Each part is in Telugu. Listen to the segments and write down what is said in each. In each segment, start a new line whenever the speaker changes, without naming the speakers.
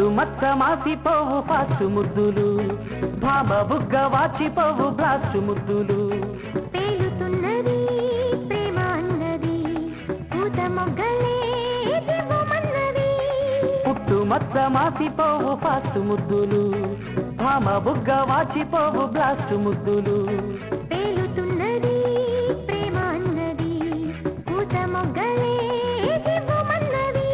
పుట్టు మచ్చ మాసిపోవు పాసు ముద్దులు భామ బుగ్గ వాచిపోవు బ్లాస్టు ముద్దులు
పేలుతున్నది ప్రేమ అన్నది పూత మొగ్గలే దివ్వమన్నది
పుట్టు మచ్చ మాసిపోవు పాసు ముద్దులు భామ బుగ్గ వాచిపోవు బ్లాస్టు ముద్దులు
పేలుతున్నది ప్రేమ అన్నది పూత మొగ్గలే దివ్వమన్నది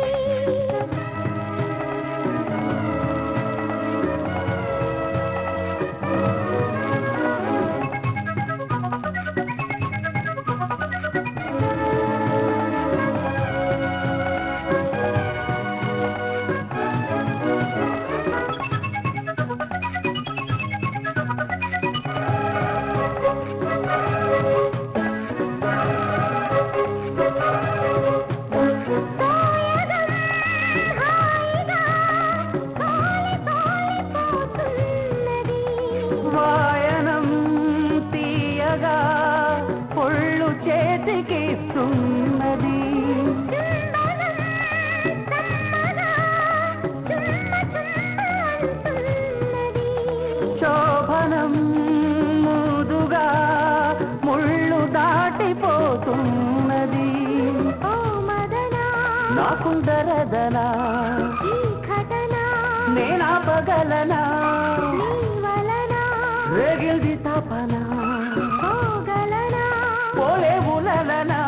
వాయనం తీయగా పొళ్ళు చేతికిస్తున్నది శోభనం ముదుగా ముళ్ళు దాటిపోతున్నది
ఓ మదనా
నాకుందరదనా
ఈ ఘటన
నేనాపగలనా
నీ వలన
రేగిల్ది తపన
పోగలనా
పోలే ఉలలనా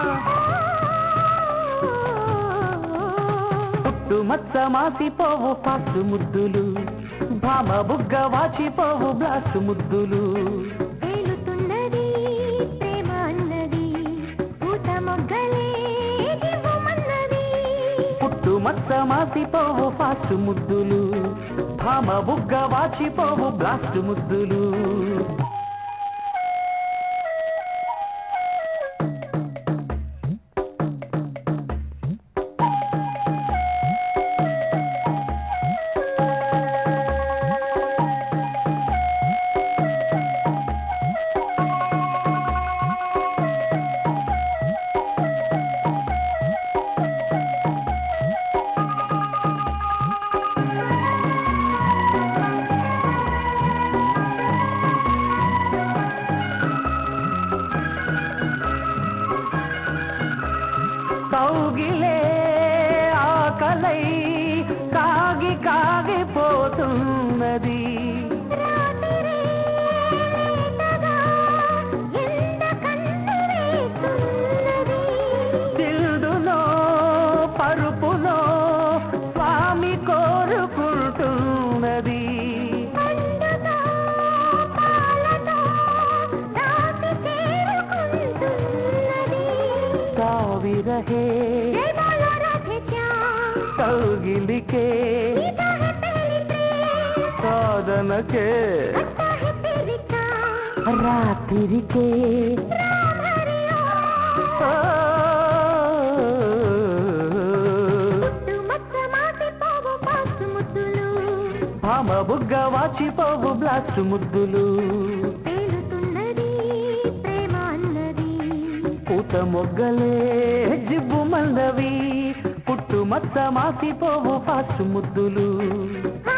పుట్టు మచ్చ మాసిపోవు పాసు ముద్దులు భామ బుగ్గ వాచిపోవు బ్లాసు ముద్దులు
పేలుతున్నది ప్రేమ అన్నది పూత మొగ్గలే దివ్వమన్నది
పుట్టు మచ్చ మాసిపోవు పాసు ముద్దులు భామ బుగ్గ వాచిపోవు బ్లాస్టు ముద్దులు కౌగిలే ఆకలై కాగి కాగిపోతున్నది
ఎండ కన్నువేస్తున్నది
దిల్దులో పరుపులో స్వామి కోరుకుంటున్నది
పండుగ పాలతో రాతి చేరుకుంటున్నది
కావిరహే
జై బోలో రాధే శ్యామ్
కౌగిలికే
गीता है पहली प्रेम
సాధనకే
लगता है तेरी का
రాత్రికే
राम हरि
ఆ.
పుట్టు మచ్చ మాసి పోవు పాసు ముద్దులు
భామ బుగ్గ వాచిపోవు బ్లాస్ట్ ముద్దులు
పేలుతున్నది ప్రేమ అన్నది
పూత మొగ్గలే జిబ్బు మందవి పుట్టు మచ్చ మాసిపోవు పాసు ముద్దులు
ఆ